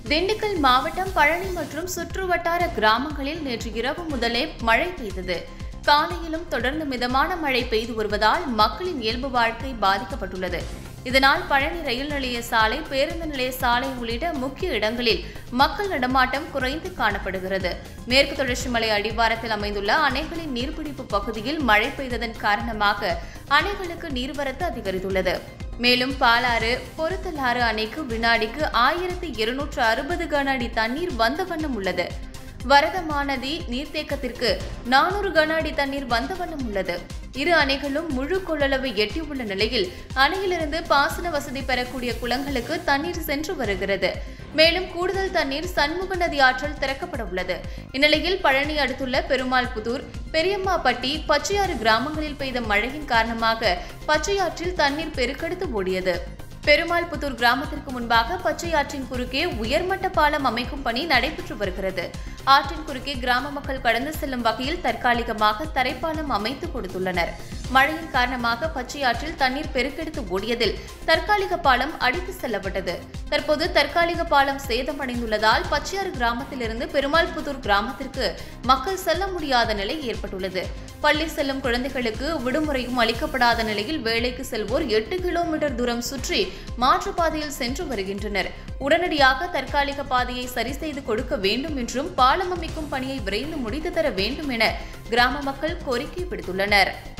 திண்டுக்கல் மாவட்டம் பழனி மற்றும் சுற்றுவட்டார கிராமங்களில் நேற்று இரவு முதலே மழை பெய்தது காலையிலும் தொடர்ந்து மிதமான மழை பெய்து வருவதால் மக்களின் இயல்பு வாழ்க்கை பாதிக்கப்பட்டுள்ளது இதனால் பழனி ரயில் நிலைய சாலை பேருந்து நிலைய சாலை உள்ளிட்ட முக்கிய இடங்களில் மக்கள் நடமாட்டம் குறைந்து காணப்படுகிறது மேற்கு தொடர்ச்சி மலை அடிவாரத்தில் அமைந்துள்ள அணைகளின் நீர்பிடிப்பு பகுதியில் மழை பெய்ததன் காரணமாக அணைகளுக்கு நீர்வரத்து அதிகரித்துள்ளது மேலும் பாலாறு பொருத்தலாறு அணைக்கு வினாடிக்கு ஆயிரத்தி இருநூற்று அறுபது கன அடி தண்ணீர் வந்த வண்ணம் உள்ளது வரதமானதி நீர்த்தேக்கத்திற்கு நானூறு கன அடி தண்ணீர் வந்த வண்ணம் உள்ளது இரு அணைகளும் முழு கொள்ளளவை எட்டியுள்ள நிலையில் அணையிலிருந்து பாசன வசதி பெறக்கூடிய குளங்களுக்கு தண்ணீர் சென்று வருகிறது மேலும் கூடுதல் தண்ணீர் சண்முக நதி ஆற்றல் திறக்கப்பட உள்ளது இந்நிலையில் பழனி அடுத்துள்ள பெருமாள் புதூர் பெரியம்மாப்பட்டி பச்சையாறு கிராமங்களில் பெய்த மழையின் காரணமாக பச்சையாற்றில் தண்ணீர் பெருக்கெடுத்து ஓடியது பெருமாள் புத்தூர் கிராமத்திற்கு முன்பாக பச்சை ஆற்றின் குறுக்கே உயர்மட்ட பாலம் அமைக்கும் பணி நடைபெற்று வருகிறது ஆற்றின் குறுக்கே கிராம மக்கள் கடந்து செல்லும் வகையில் தற்காலிகமாக தரைப்பாலம் அமைத்து கொடுத்துள்ளனர் மழையின் காரணமாக பச்சை ஆற்றில் தண்ணீர் பெருக்கெடுத்து ஓடியதில் தற்காலிக பாலம் அடித்து செல்லப்பட்டது தற்போது தற்காலிக பாலம் சேதமடைந்துள்ளதால் பச்சையாறு கிராமத்திலிருந்து பெருமாள் புதூர் கிராமத்திற்கு மக்கள் செல்ல முடியாத நிலை ஏற்பட்டுள்ளது பள்ளி செல்லும் குழந்தைகளுக்கு விடுமுறையும் அளிக்கப்படாத நிலையில் வேலைக்கு செல்வோர் எட்டு கிலோமீட்டர் தூரம் சுற்றி மாற்றுப்பாதையில் சென்று வருகின்றனர் உடனடியாக தற்காலிக பாதையை சரி செய்து கொடுக்க வேண்டும் என்றும் பாலம் அமைக்கும் பணியை விரைந்து முடித்து தர வேண்டும் என கிராம மக்கள் கோரிக்கை விடுத்துள்ளனர்